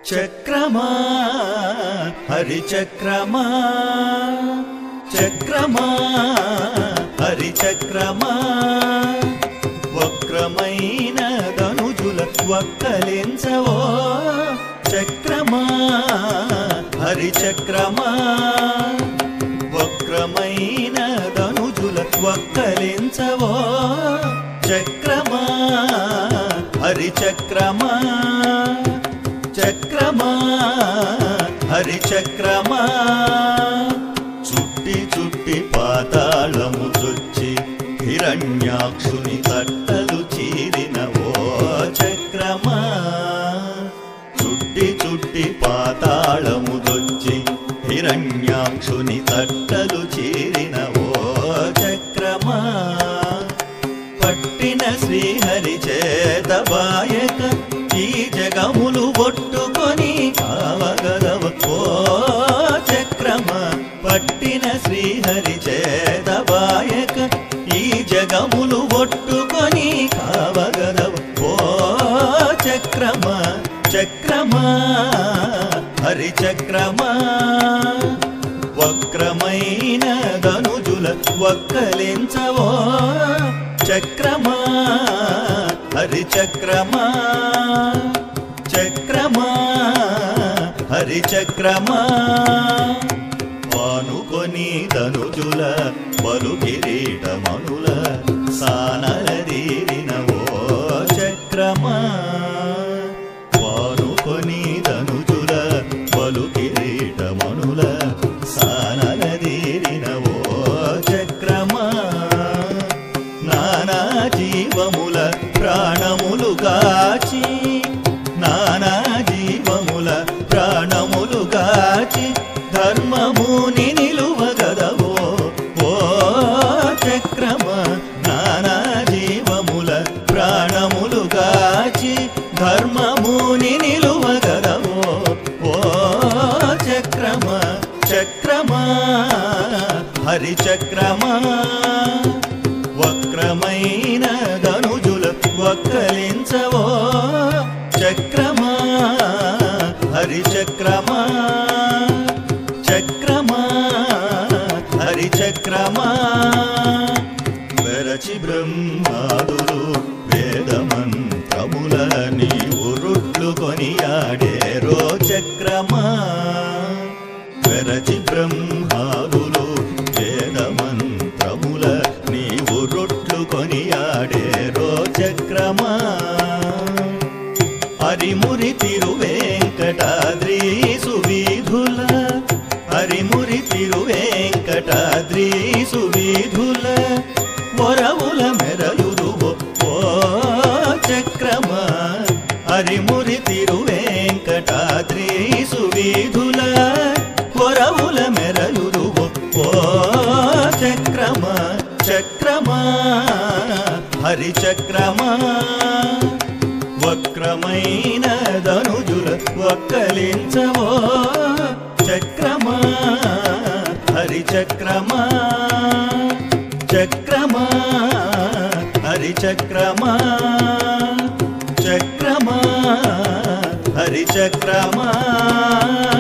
చక్రమా హరి చక్రమా చక్రమా హరి చక్రమా వక్రమైన ధనుజుల వక్కలించవో చక్రమా హరి చక్రమా వక్రమైన ధనుజుల వక్కలించవో చక్రమా హరి చక్రమా చక్రమా హరి చక్రమా చుట్టి చుట్టి పాతాళము చొచ్చి హిరణ్యాక్షుని తట్టలు చీరిన ఓ చక్రమా చుట్టి చుట్టి పాతాళము దొచ్చి హిరణ్యాక్షుని తట్టలు చీరిన ఓ చక్రమా పట్టిన శ్రీహరి చేత బాయక ఈ జగములు ఒట్టుకొని కావగలవ ఓ చక్రమ పట్టిన శ్రీహరి చేత బాయక ఈ జగములు ఒట్టుకొని కావగలవ ఓ చక్రమ చక్రమా హరి చక్రమా వక్రమైన ధనుజుల వక్కలించవో చక్రమా హరి చక్రమా చక్రమా హరి చక్రమా పానుకొని ధనుజుల బలు కిరీటమనుల సానలదీరిన ఓ చక్రమా పానుకొని ధనుజుల బలు కిరీటమనుల సానలదీరిన ఓ చక్రమా నానా జీవముల ప్రాణములు గాచి నానా జీవముల ప్రాణములు గాచి ధర్మముని నిలువగదవో ఓ చక్రమ నానా జీవముల ప్రాణములు గాచి ధర్మముని నిలువగదవో ఓ చక్రమ చక్రమా హరి చక్రమా వక్రమైన ధనుజుల వక్కలించవో చక్రమా హరి చక్రమా చక్రమా హరి చక్రమా వెరచి బ్రహ్మాదులు వేదమంత్రముల నీవు రుట్లు కొనియాడేరో చక్రమా వెరచి బ్రహ్మాదులు వేదమంత్రముల నీవు రొట్లు కొనియాడేరో చక్రమా హరిమురి తిరువేంకటాద్రి సువీధుల హరిమురి తిరువేంకటాద్రి సువీధుల వరవుల మెరయురువో ఓ చక్రమ హరిమురి తిరువేంకటాద్రి సువీధుల వరవుల మెరయురువో ఓ చక్రమ చక్రమా హరి చక్రమా వక్రమైన ధనుజుల వక్కలించవో చక్రమా హరి చక్రమా చక్రమా హరి చక్రమా చక్రమా హరి చక్రమా